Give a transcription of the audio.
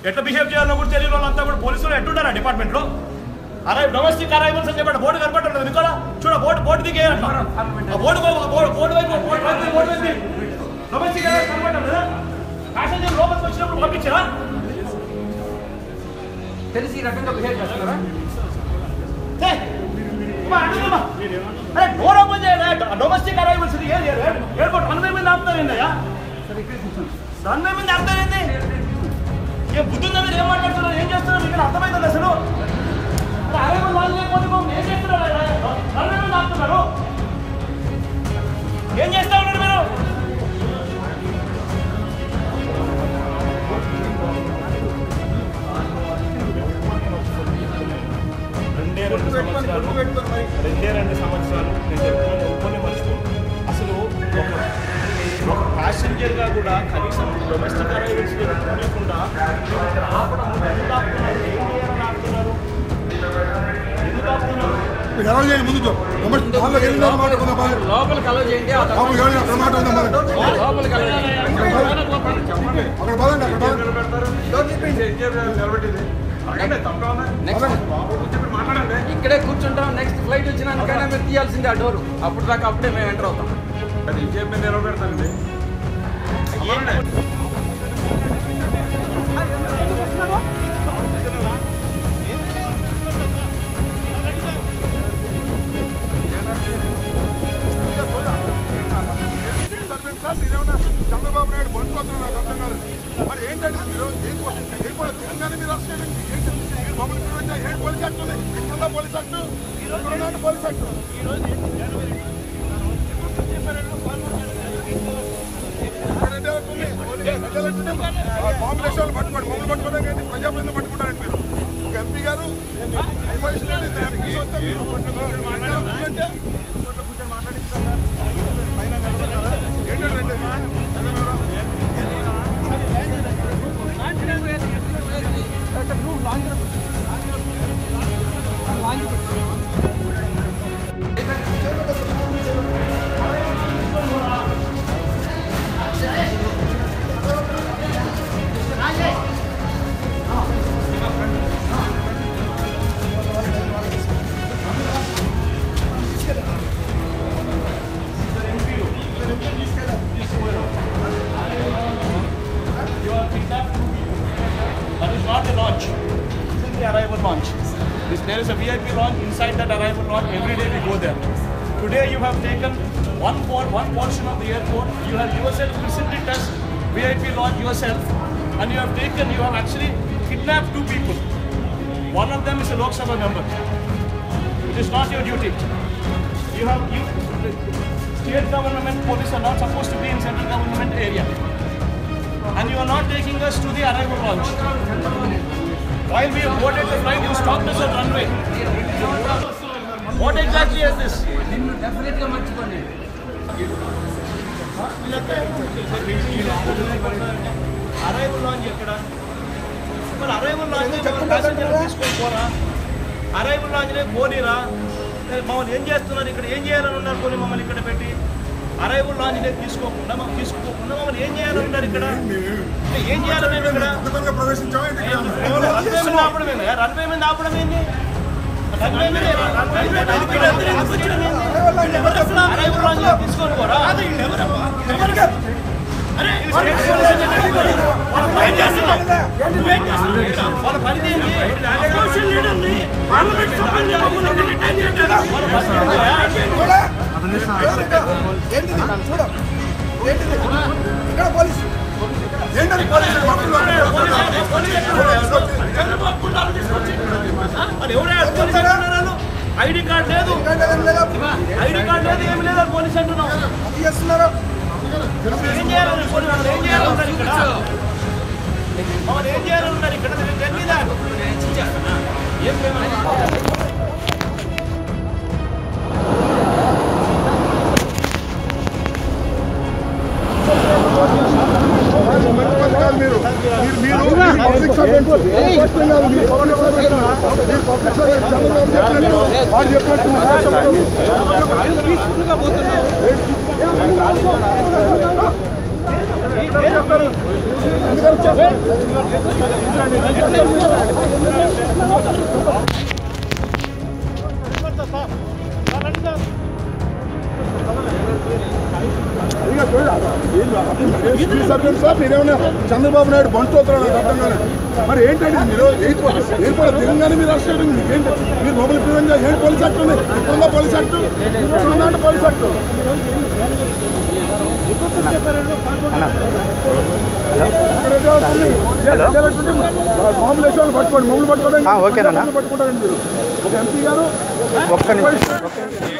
ఎట్లా బిహేవ్ చేయాలో కూడా తెలియని వాళ్ళంతా కూడా పోలీసులు ఎట్టుంటారా డిపార్ట్మెంట్లో అరై డొమెస్టిక్ అరైవల్స్ అని చెప్పండి బోర్డు కనపడలేదు మీకు చూడ బోర్డు బోర్డు దిగే అట్లా ఆ బోర్డు బోర్డు బోర్డు వైపు బోర్డు వైపు బోర్డు వైపు డొమెస్టిక్ అరైవల్స్ కనపడలేదు కదా ప్యాసింజర్ లోపలికి వచ్చినప్పుడు పంపించారా తెలిసి ఈ రకంగా బిహేవ్ చేస్తున్నారా ఏ, అమ్మా, అడుగుమ్మా. అరే డోర్ ఓపెన్ చేయాలి డొమెస్టిక్ అరైవల్స్ ఎయిర్పోర్ట్ రన్వే మీద ఆపుతారు ఏందయ్యా రన్వే మీద ఆపుతారు ఏంది ఏ బుద్ధి ఉందా మీరు ఏం మాట్లాడుతున్నారు ఏం చేస్తున్నారు ఇక్కడ అర్థమైంది అసలు అరైవల్ వాళ్ళు లేకపోతే మనం ఏం చేస్తున్నారు రన్వే మీద ఆపుతున్నారు ఏం చేస్తా ఉన్నారు మీరు రెండే రెండు సంవత్సరాలు రెండే రెండు సంవత్సరాలు నేను చెప్తున్నాను ఒప్పుకొని మర్చిపో అసలు ఒక ఒక ప్యాసింజర్గా కూడా కనీసం డొమెస్టిక్ అరైవల్స్ లేకుండా ఆపడం ఎందుకు ఆపుతున్నారు ఏం చేయాలని ఆపుతున్నారు ఎందుకు ఆపుతున్నారు మీరు ఎలా చేయండి ముందు లోపలికి వెళ్ళిన మాట కొంత బాగా లోపలికి అలౌ చేయండి ఆ తర్వాత లోపలికి వెళ్ళిన అక్కడ మాట ఉందా మరి లోపలికి అలౌ చేయండి అక్కడ పదండి అక్కడ పదండి నెక్స్ట్ ఇక్కడే కూర్చుంటాం నెక్స్ట్ ఫ్లైట్ వచ్చినాకైనా మీరు తీయాల్సిందే ఆ డోర్ అప్పుడు దాకా అప్పుడే మేము ఎంటర్ అవుతాం చంద్రబాబు నాయుడు పట్టుకోతున్నారు నాకు అర్థం కాదు మరి ఏంటంటే మీరు ఏం క్వశ్చన్ ఏర్పడ తెలంగాణ మీరు అరెస్ట్ చేయండి ఏంటి మీరు మమ్మల్ని చూడండి ఏం పోలీస్ యాక్ట్ ఉంది ఎక్కడ police act corona police act bomb దేశాలు పట్టుకోండి మమ్మల్ని పట్టుకోవడం ఏంటి ప్రజాప్రతిని పట్టుకుంటారండి మీరు ఒక ఎంపీ గారు ఇన్ఫర్మేషన్ లేదు, ఇద్దరు ఎంపీస్ వస్తే మీరు పట్టుకుంటే ఏంటంటే You are kidnapped. That is not the launch. This is the arrival launch. This, there is a VIP launch inside that arrival launch. Every day we go there. Today you have taken one por- one portion of the airport. You have yourself christened it as VIP launch yourself, and you have taken. You have actually kidnapped two people. One of them is a Lok Sabha member. It is not your duty. You have you. State government police are not supposed to be in central government area and you are not taking us to the arrival launch. While we have boarded the flight, you stopped us at runway. What exactly is this? నిన్ను definite గా మర్చిపోండి arrival launch ఎక్కడ మరి arrival launch passenger తీసుకొని పోరా arrival లాంచ్నే పోనీరా మరి మమ్మల్ని ఏం చేస్తున్నారు ఇక్కడ ఏం చేయాలని ఉన్నారు పోనీ మమ్మల్ని ఇక్కడ పెట్టి అరైవల్ లాంచ్నే తీసుకోకుండా మమ్మల్ని తీసుకోకుండా మమ్మల్ని ఏం చేయాలని ఉన్నారు ఇక్కడ అంటే ఏం చేయాలని ఇక్కడ అద్భుతంగా ప్రవేశించాము ఏంటి ఇక్కడ? రన్వే మీద ఆపడం ఏంది రన్వే మీద ఆపడం ఏంది రన్వే మీద రన్వే మీద ఆపడం ఏంది? అరైవల్ లాంచ్ తీసుకొని పోరా అరే ఇది స్టేట్ పోలీస్ అని చెప్పి వాళ్ళు పని చేస్తున్నారు. నువ్వేం చేస్తున్నావు ఇక్కడ? వాళ్ళ పని ఏంది? అపోజిషన్ లీడర్ని పార్లమెంట్ సభ్యుల్ని మమ్మల్ని డిటైన్ చేయట్లేదా? వాళ్ళ పని ఏంది? ఏంటిది చూడ ఏంటిది ఇక్కడ పోలీసు ఏంటది పోలీసు మమ్మల్ని చంద్రబాబు గుండాలు తీసుకొచ్చి మరి ఎవరైనా పోలీస్ అంటున్నారు ఐడి కార్డు లేదు ఐడి కార్డు లేదు ఏమి లేదు అని పోలీస్ అంటున్నావు చేస్తున్నారు ఏం చేయాలని పోలీసు వాళ్ళు ఏం చేయాలన్నారు ఇక్కడ మమ్మల్ని ఏం చేయాలన్నారు ఇక్కడ మీరు తెలియదా ఏం పేమెంట్ మంచి పథకాలు మీరు మీరు మీరు పబ్లిక్ సర్వెంట్ ప్రశ్న కాదు మీరు పబ్లిక్ సర్వెంట్ మీరు పబ్లిక్ సర్వెంట్ చంద్రబాబు చెప్పినట్టు వాడు చెప్పినట్టు సర్వెంట్ సార్ మీరేమన్నా చంద్రబాబు నాయుడు బంటు అవుతారు నాకు అర్థం కాలేదు మరి ఏంటండి మీరు ఎయిర్పోర్ట్ ఎయిర్పోర్ట్ దిగంగానే మీరు అరెస్ట్ చేయడం మీకు ఏంటి మీరు మమ్మల్ని ప్రివెంట్ చేయాలి ఏంటి పోలీస్ యాక్ట్ ఉంది ఇప్పుడున్న పోలీస్ యాక్ట్ ఇప్పుడున్న పోలీస్ యాక్ట్ మామూలు వేసాలు పట్టుకోండి మమ్మల్ని పట్టుకోండి ఓకేనా పట్టుకుంటారండి మీరు ఒక ఎంపీ గారు ఒక్క నిమిషం